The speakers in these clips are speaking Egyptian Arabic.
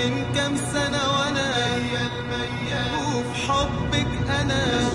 ومن كام سنة وانا وفي حبك انا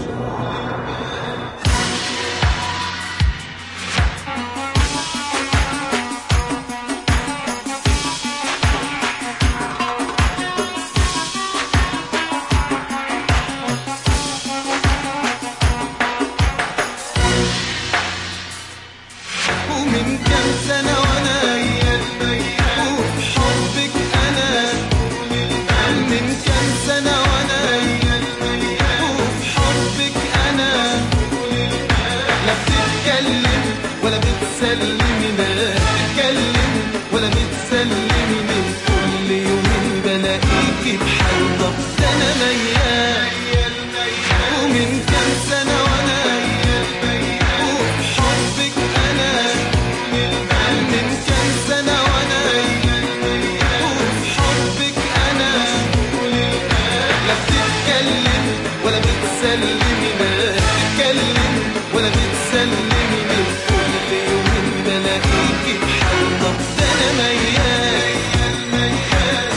ومن كام سنة وانا وفي حبك انا من كام سنة وانا وفي حبك انا لا بتتكلم ولا بتسلمي لا بتتكلم ولا بتسلمي من كل يوم بلاقيكي بحال طب ده انا ميال ومن كام سنة وانا وفي حبك انا من كام سنة وانا وفي حبك انا لا بتتكلم ولا بتسلمي لا بتتكلم ولا بتسلمي من كل يوم بلاقيكي بحال طب ده انا ميال ميال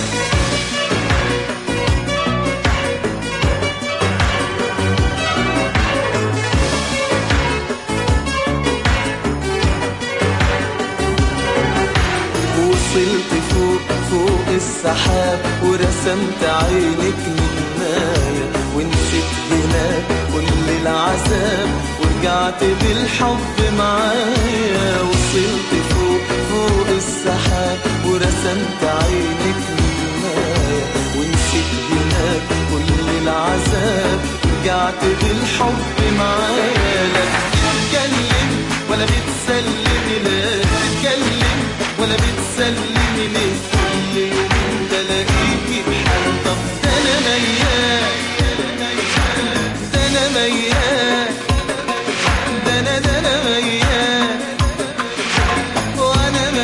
وصلت فوق فوق السحاب ورسمت عينك نجماية ونسيت هناك كل العذاب ورجعت بالحب معايا وصلت فوق فوق السحاب ورسمت عينك نجماية ونسيت هناك كل العذاب ورجعت بالحب معايا لا بتتكلم ولا بتسلمي لا بتتكلم ولا بتسلمي ليه كل يوم بلاقيكي بحال طب ده انا ميال ده انا ميال ده انا ده انا ميال وانا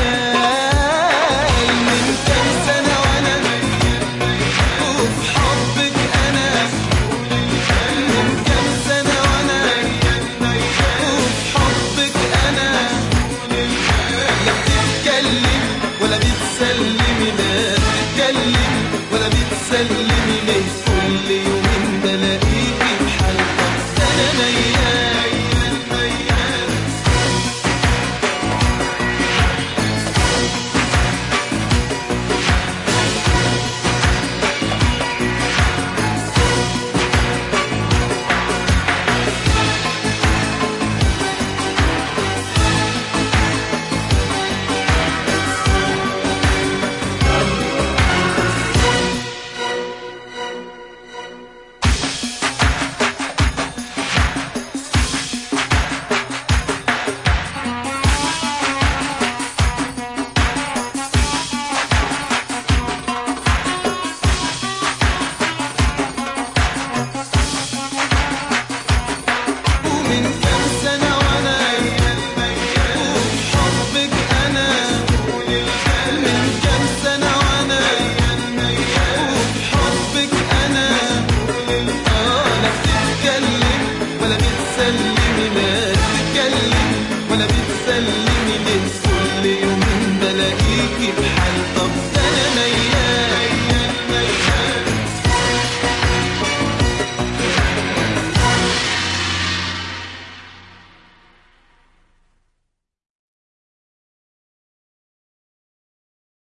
ميال من كام سنة وانا وفي حبك انا من كام سنة وانا وفي حبك انا لا بتتكلم ولا بتسلمي لا بتتكلم ولا بتسلمي ليه كل يوم بلاقيكي بحال طب ده انا ميال ميال ومن كام سنة وانا وفي حبك انا من كام سنة وانا وفي حبك انا اه لا بتتكلم ولا بتسلمي لا بتتكلم ولا بتسلمي